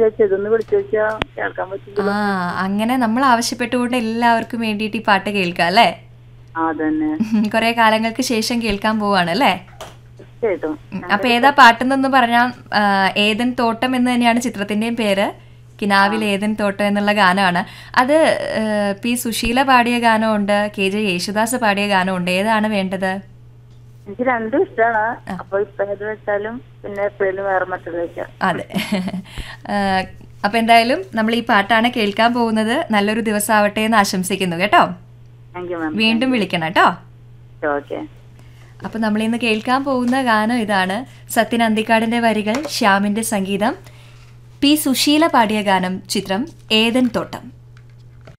വിചാരിച്ചു ഇതൊന്ന് വിളിച്ചു വെച്ചാ കേൾക്കാൻ പറ്റില്ല ആ അങ്ങനെ നമ്മൾ ആവശ്യപ്പെട്ടുകൊണ്ട് എല്ലാവർക്കും വേണ്ടിയിട്ട് ഈ പാട്ട് കേൾക്കാം അല്ലേ ആ അതന്നെ കുറെ കാലങ്ങൾക്ക് ശേഷം കേൾക്കാൻ പോവാണ് അല്ലേ തീർച്ചയായിട്ടും ഉം. അപ്പൊ ഏതാ പാട്ടെന്നൊന്ന് പറഞ്ഞാൽ ഏതൻ തോട്ടം എന്ന് തന്നെയാണ് ചിത്രത്തിന്റെയും പേര് കിനാവിൽ ഏതൻ തോട്ടം എന്നുള്ള ഗാനമാണ് അത് ആ, പി സുശീല പാടിയ ഗാനമുണ്ട് കെ ജെ യേശുദാസ് പാടിയ ഗാനമുണ്ട് ഏതാണ് വേണ്ടത് എനിക്ക് രണ്ടും ഇഷ്ടമാണ് അപ്പൊ ഇപ്പൊ ഏത് വെച്ചാലും പിന്നെ എപ്പോഴും വേറെ മറ്റത് വെക്കാം അതെ ആ, അപ്പൊ എന്തായാലും നമ്മൾ ഈ പാട്ടാണ് കേൾക്കാൻ പോകുന്നത് നല്ലൊരു ദിവസമാവട്ടെ എന്ന് ആശംസിക്കുന്നു കേട്ടോ താങ്ക് യു മാം വീണ്ടും വിളിക്കണം കേട്ടോ ഓക്കെ അപ്പൊ നമ്മൾ ഇന്ന് കേൾക്കാൻ പോകുന്ന ഗാനം ഇതാണ് സത്യൻ അന്തിക്കാടിന്റെ വരികൾ ശ്യാമിന്റെ സംഗീതം പി സുശീല പാടിയ ഗാനം ചിത്രം ഏതൻ തോട്ടം